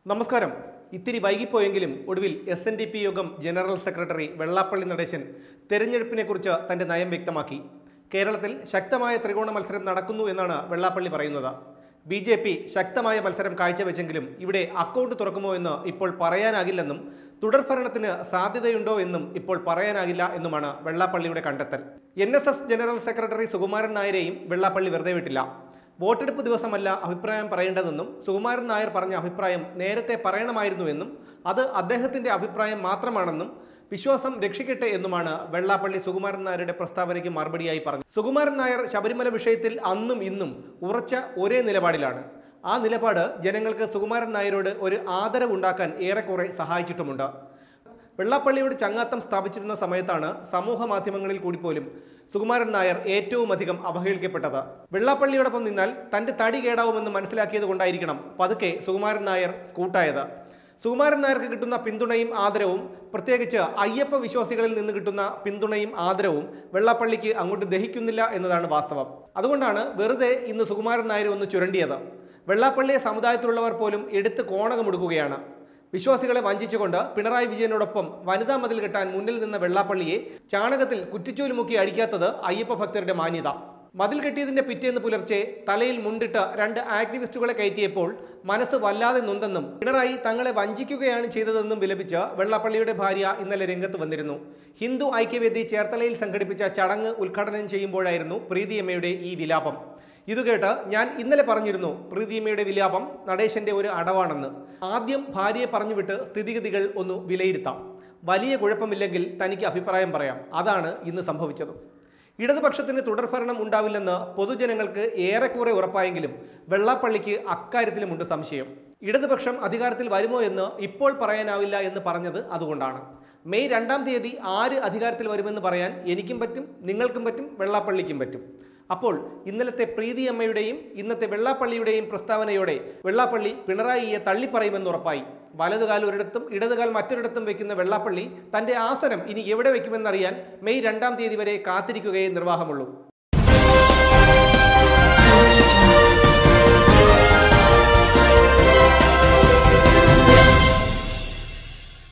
നമസ്കാരം ഇത്തിരി വൈകിപ്പോയെങ്കിലും ഒടുവിൽ എസ് എൻ ഡി പി യോഗം ജനറൽ സെക്രട്ടറി വെള്ളാപ്പള്ളി നടേശൻ തെരഞ്ഞെടുപ്പിനെക്കുറിച്ച് തന്റെ നയം വ്യക്തമാക്കി കേരളത്തിൽ ശക്തമായ ത്രികോണ മത്സരം നടക്കുന്നു എന്നാണ് വെള്ളാപ്പള്ളി പറയുന്നത് ബി ജെ പി ശക്തമായ മത്സരം കാഴ്ചവെച്ചെങ്കിലും ഇവിടെ അക്കൗണ്ട് തുറക്കുമോ എന്ന് ഇപ്പോൾ പറയാനാകില്ലെന്നും തുടർഭരണത്തിന് സാധ്യതയുണ്ടോ എന്നും ഇപ്പോൾ പറയാനാകില്ല എന്നുമാണ് വെള്ളാപ്പള്ളിയുടെ കണ്ടെത്തൽ N S S general secretary Sukumaran നായരെയും വെള്ളാപ്പള്ളി വെറുതെ വിട്ടില്ല വോട്ടെടുപ്പ് ദിവസമല്ല അഭിപ്രായം പറയേണ്ടതെന്നും സുകുമാരൻ നായർ പറഞ്ഞ അഭിപ്രായം നേരത്തെ പറയണമായിരുന്നുവെന്നും അത് അദ്ദേഹത്തിന്റെ അഭിപ്രായം മാത്രമാണെന്നും വിശ്വാസം രക്ഷിക്കട്ടെ എന്നുമാണ് വെള്ളാപ്പള്ളി സുകുമാരൻ നായരുടെ പ്രസ്താവനയ്ക്ക് മറുപടിയായി പറഞ്ഞു സുകുമാരൻ നായർ ശബരിമല വിഷയത്തിൽ അന്നും ഇന്നും ഉറച്ച ഒരേ നിലപാടിലാണ് ആ നിലപാട് ജനങ്ങൾക്ക് സുകുമാരൻ നായരോട് ഒരു ആദരവുണ്ടാക്കാൻ ഏറെക്കുറെ സഹായിച്ചിട്ടുമുണ്ട് വെള്ളാപ്പള്ളിയുടെ ചങ്ങാത്തം സ്ഥാപിച്ചിരുന്ന സമയത്താണ് സമൂഹ മാധ്യമങ്ങളിൽ കൂടി പോലും സുകുമാരൻ നായർ ഏറ്റവും അധികം അവഹേളിക്കപ്പെട്ടത് വെള്ളാപ്പള്ളിയോടൊപ്പം നിന്നാൽ തന്റെ തടി കേടാവുമെന്ന് മനസ്സിലാക്കിയത് കൊണ്ടായിരിക്കണം പതുക്കെ സുകുമാരൻ നായർ സ്കൂട്ടായത് സുകുമാരൻ നായർക്ക് കിട്ടുന്ന പിന്തുണയും ആദരവും പ്രത്യേകിച്ച് അയ്യപ്പ വിശ്വാസികളിൽ നിന്ന് കിട്ടുന്ന പിന്തുണയും ആദരവും വെള്ളാപ്പള്ളിക്ക് അങ്ങോട്ട് ദഹിക്കുന്നില്ല എന്നതാണ് വാസ്തവം അതുകൊണ്ടാണ് വെറുതെ ഇന്ന് സുകുമാരൻ നായർ ഒന്ന് ചുരണ്ടിയത് വെള്ളാപ്പള്ളിയെ സമുദായത്തിലുള്ളവർ പോലും എടുത്ത് കോണകമെടുക്കുകയാണ് വിശ്വാസികളെ വഞ്ചിച്ചുകൊണ്ട് പിണറായി വിജയനോടൊപ്പം വനിതാ മതിൽ കെട്ടാൻ മുന്നിൽ നിന്ന വെള്ളാപ്പള്ളിയെ ചാണകത്തിൽ കുറ്റിച്ചൂല് മുക്കി അടിക്കാത്തത് അയ്യപ്പ ഭക്തരുടെ മാന്യത മതിൽ കെട്ടിയതിന്റെ പിറ്റേന്ന് പുലർച്ചെ തലയിൽ മുണ്ടിട്ട് രണ്ട് ആക്ടിവിസ്റ്റുകളെ കയറ്റിയപ്പോൾ മനസ്സ് വല്ലാതെ നൊന്തെന്നും പിണറായി തങ്ങളെ വഞ്ചിക്കുകയാണ് ചെയ്തതെന്നും വിലപിച്ച് വെള്ളാപ്പള്ളിയുടെ ഭാര്യ ഇന്നലെ രംഗത്ത് വന്നിരുന്നു ഹിന്ദു ഐക്യവേദി ചേർത്തലയിൽ സംഘടിപ്പിച്ച ചടങ്ങ് ഉദ്ഘാടനം ചെയ്യുമ്പോഴായിരുന്നു പ്രീതിയമ്മയുടെ ഈ വിലാപം ഇത് കേട്ട് ഞാൻ ഇന്നലെ പറഞ്ഞിരുന്നു പ്രീതിയമ്മയുടെ വിലാപം നടേശന്റെ ഒരു അടവാണെന്ന് ആദ്യം ഭാര്യയെ പറഞ്ഞുവിട്ട് സ്ഥിതിഗതികൾ ഒന്ന് വിലയിരുത്താം വലിയ കുഴപ്പമില്ലെങ്കിൽ തനിക്ക് അഭിപ്രായം പറയാം അതാണ് ഇന്ന് സംഭവിച്ചത് ഇടതുപക്ഷത്തിന് തുടർഭരണം ഉണ്ടാവില്ലെന്ന് പൊതുജനങ്ങൾക്ക് ഏറെക്കുറെ ഉറപ്പായെങ്കിലും വെള്ളാപ്പള്ളിക്ക് അക്കാര്യത്തിലുമുണ്ട് സംശയം ഇടതുപക്ഷം അധികാരത്തിൽ വരുമോ എന്ന് ഇപ്പോൾ പറയാനാവില്ല എന്ന് പറഞ്ഞത് അതുകൊണ്ടാണ് മെയ് രണ്ടാം തീയതി ആര് അധികാരത്തിൽ വരുമെന്ന് പറയാൻ എനിക്കും പറ്റും നിങ്ങൾക്കും പറ്റും വെള്ളാപ്പള്ളിക്കും പറ്റും അപ്പോൾ ഇന്നലത്തെ പ്രീതിയമ്മയുടെയും ഇന്നത്തെ വെള്ളാപ്പള്ളിയുടെയും പ്രസ്താവനയോടെ വെള്ളാപ്പള്ളി പിണറായിയെ തള്ളിപ്പറയുമെന്ന് ഉറപ്പായി വലതുകാൽ ഒരിടത്തും ഇടതുകാൽ മറ്റൊരിടത്തും വെക്കുന്ന വെള്ളാപ്പള്ളി തന്റെ ആസനം ഇനി എവിടെ വെക്കുമെന്നറിയാൻ മെയ് രണ്ടാം തീയതി വരെ കാത്തിരിക്കുകയേ നിർവാഹമുള്ളൂ